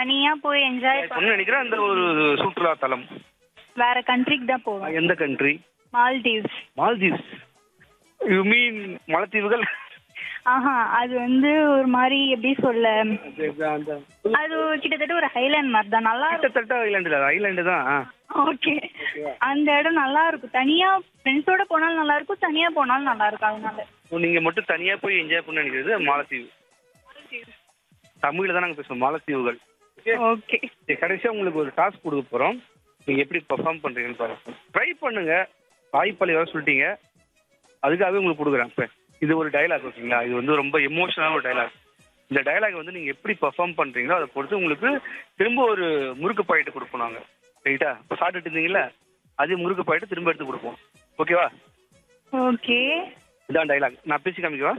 தனியா போய் என்ஜாய் சொன்ன நினைக்கிறேன் அந்த ஒரு சுற்றுலா தலம் வேற கண்ட்ரிக்கு தான் போவேன் எந்த country Maldives Maldives you mean மலத்தீவுகள் ஆஹா அது வந்து ஒரு மாதிரி எப்படி சொல்ல அது கிட்டத்தட்ட ஒரு ஹைலாண்ட் மாதிரி தான் நல்லா இருக்கும் கிட்டத்தட்ட ஐலாண்டு ஐலாண்டு தான் ஆ. ஓகே அந்த இடம் நல்லா இருக்கும் தனியா ஃப்ரெண்ட்ஸோட போனாலும் நல்லா இருக்கும் தனியா போனாலும் நல்லா இருக்கும் அதனால So, நீங்க மட்டும் தனியா போய் என்ஜாய் பண்ண நினைக்கிறது மாலத்தீவு தமிழ்ல தான் நாங்க பேசுவோம் மாலத்தீவுகள் Okay? ஓகே சரி, கடைசியா உங்களுக்கு ஒரு டாஸ்க் கொடுக்க போறோம் நீங்க எப்படி பெர்ஃபார்ம் பண்றீங்கன்னு பாருங்க ட்ரை பண்ணுங்க தாய்ப்பாளி வர சொல்லிட்டீங்க அதுக்காகவே உங்களுக்கு கொடுக்குறேன் இப்ப இது ஒரு டயலாக் ஓகேங்களா இது வந்து ரொம்ப எமோஷனலான ஒரு டயலாக் இந்த டயலாக் வந்து நீங்க எப்படி பெர்ஃபார்ம் பண்றீங்களோ அதை பொறுத்து உங்களுக்கு திரும்ப ஒரு முறுக்கு பாயிட்டு கொடுப்போம் நாங்க ரைட்டா இப்போ சாப்பிட்டுட்டு இருந்தீங்கல்ல அதே முறுக்கு பாயிட்டு திரும்ப எடுத்து கொடுப்போம் ஓகேவா ஓகே இதான் டயலாக் நான் பேசி காமிக்கவா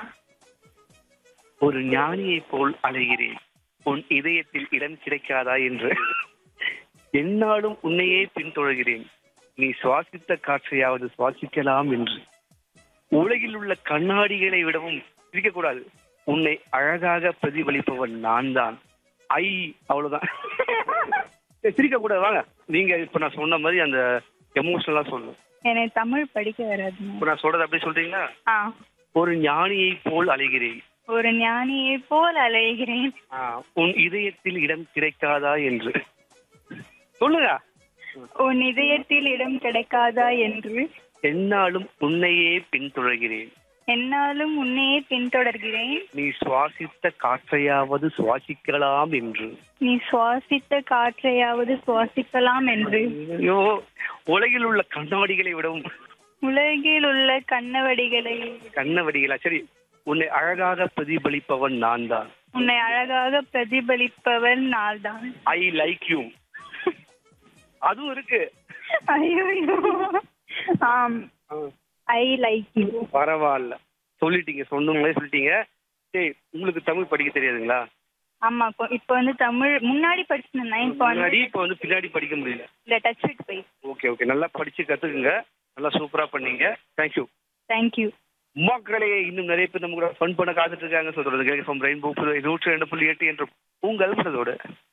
ஒரு ஞானியைப் போல் அலைகிறேன் உன் இதயத்தில் இடம் கிடைக்காதா என்று என்னாலும் உன்னையே பின்தொடர்கிறேன் நீ சுவாசித்த காற்றையாவது சுவாசிக்கலாம் என்று உலகில் உள்ள கண்ணாடிகளை விடவும் சிரிக்கக்கூடாது உன்னை அழகாக பிரதிபலிப்பவன் நான் தான் ஐ அவ்வளவுதான் சிரிக்க கூடாது வாங்க நீங்க இப்ப நான் சொன்ன மாதிரி அந்த எமோஷனலா சொல்லணும் எனக்கு தமிழ் படிக்க வராதுங்க இப்ப நான் சொல்றது அப்படியே சொல்றீங்களா ஆ ஒரு ஞானியை போல் அலைகிறேன் ஒரு ஞானியை போல் அலைகிறேன் ஆ, உன் இதயத்தில் இடம் கிடைக்காதா என்று சொல்லுங்க உன் இதயத்தில் இடம் கிடைக்காதா என்று என்னாலும் உன்னையே பின்தொடர்கிறேன் என்னாலும் உன்னையே பின்தொடர்கிறேன் நீ சுவாசித்த காற்றையாவது சுவாசிக்கலாம் என்று நீ சுவாசித்த காற்றையாவது சுவாசிக்கலாம் என்று ஐயோ உலகில் உள்ள கண்ணாடிகளை விடவும் உலகில் உள்ள கண்ணவடிகளை கண்ணவடிகளா சரி உன்னை அழகாக பிரதிபலிப்பவன் நான் தான் உன்னை அழகாக பிரதிபலிப்பவன் நாள்தான் ஐ லைக் யூ அதுவும் இருக்கு ஐயோ ஆம் ஐ லைக் யூ பரவாயில்ல சொல்லிட்டீங்க சொன்னவங்களே சொல்லிட்டீங்க சரி உங்களுக்கு தமிழ் படிக்க தெரியாதுங்களா ஆமா இப்போ இப்போ வந்து தமிழ் முன்னாடி படிச்சிருந்தேன் இப்போ முன்னாடி வந்து இப்போ வந்து பின்னாடி படிக்க முடியல இந்த டச் வித் போய் ஓகே ஓகே நல்லா படிச்சு கத்துக்குங்க நல்லா சூப்பரா பண்ணீங்க தேங்க்யூ தேங்க்யூ மக்களே இன்னும் நிறைய பேர் நம்ம கூட ஃபன் பண்ண காத்துட்டு இருக்காங்க சொல்றது கேட்க ரெயின்போ நூற்றி ரெண்டு புள்ளி எட்டு என்ற உங்கள் மனதோடு